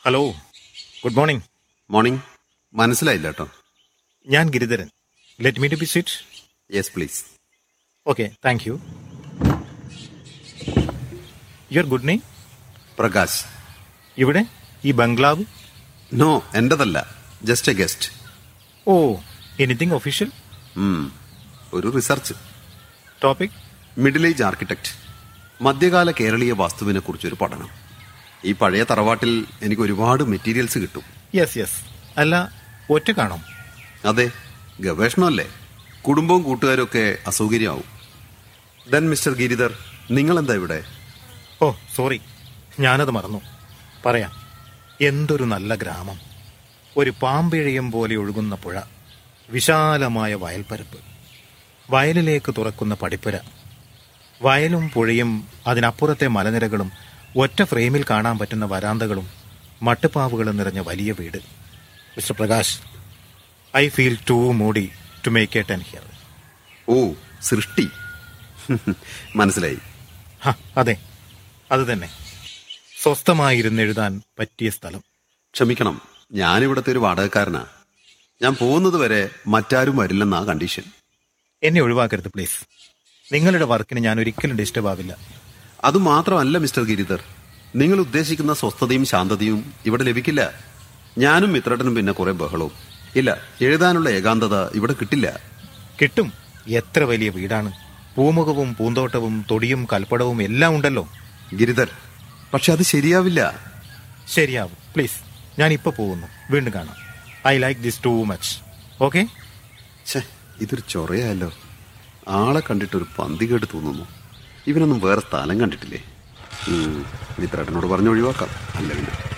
hello good morning morning മനസ്സിലായില്ല കേട്ടോ ഞാൻ Giridharan let me to be sit yes please okay thank you your good name Prakash ഇവിടെ ഈ ബംഗ്ലാവ് നോ എന്റേതല്ല just a guest oh anything official ഒരു research topic middle age architect മധ്യകാല കേരളീയ വാസ്തുവിനെ കുറിച്ചൊരു പഠനം ഈ പഴയ തറവാട്ടിൽ എനിക്ക് ഒരുപാട് മെറ്റീരിയൽസ് കിട്ടും യെസ് യെസ് അല്ല ഒറ്റ കാണോ അതെ ഗവേഷണമല്ലേ കുടുംബവും കൂട്ടുകാരും ഒക്കെ അസൗകര്യമാവും ദെൻ മിസ്റ്റർ ഗിരിധർ നിങ്ങൾ എന്താ ഇവിടെ ഓ സോറി ഞാനത് മറന്നു പറയാം എന്തൊരു നല്ല ഗ്രാമം ഒരു പാമ്പിഴയം പോലെ ഒഴുകുന്ന പുഴ വിശാലമായ വയൽപ്പരപ്പ് വയലിലേക്ക് തുറക്കുന്ന പടിപ്പുര വയലും പുഴയും അതിനപ്പുറത്തെ മലനിരകളും ഒറ്റ ഫ്രെയിമിൽ കാണാൻ പറ്റുന്ന വരാന്തകളും മട്ടുപ്പാവുകളും നിറഞ്ഞ വലിയ വീട് mister Prakash I feel too moody to make a ten here oh സൃഷ്ടി മനസ്സിലായി ഹ, അതെ അത് തന്നെ സ്വസ്ഥമായിരുന്നെഴുതാൻ പറ്റിയ സ്ഥലം ക്ഷമിക്കണം ഞാനിവിടുത്തെ ഒരു വാടകക്കാരനാ ഞാൻ പോകുന്നത് വരെ മറ്റാരും വരില്ലെന്നാ കണ്ടീഷൻ എന്നെ ഒഴിവാക്കരുത് പ്ലീസ് നിങ്ങളുടെ വർക്കിന് ഞാൻ ഒരിക്കലും ഡിസ്റ്റർബ് ആവില്ല അത് മാത്രമല്ല മിസ്റ്റർ ഗിരിധർ നിങ്ങൾ ഉദ്ദേശിക്കുന്ന സ്വസ്ഥതയും ശാന്തതയും ഇവിടെ ലഭിക്കില്ല ഞാനും മിത്രട്ടനും പിന്നെ കുറെ ബഹളവും ഇല്ല എഴുതാനുള്ള ഏകാന്തത ഇവിടെ കിട്ടില്ല കിട്ടും എത്ര വലിയ വീടാണ് പൂമുഖവും പൂന്തോട്ടവും തൊടിയും കൽപ്പടവും എല്ലാം ഉണ്ടല്ലോ ഗിരിധർ പക്ഷെ അത് ശരിയാവില്ല ശരിയാവും പ്ലീസ് ഞാൻ ഇപ്പൊ പോകുന്നു വീണ്ടും കാണാം I like this too much okay ഛേ ഇതൊരു ചൊറയായല്ലോ ആളെ കണ്ടിട്ട് ഒരു പന്തികേട് തോന്നുന്നു ഇവനൊന്നും വേറെ സ്ഥലം കണ്ടിട്ടില്ലേ ഉം, മിത്രേട്ടനോട് പറഞ്ഞ് ഒഴിവാക്കാം അല്ല പിന്നെ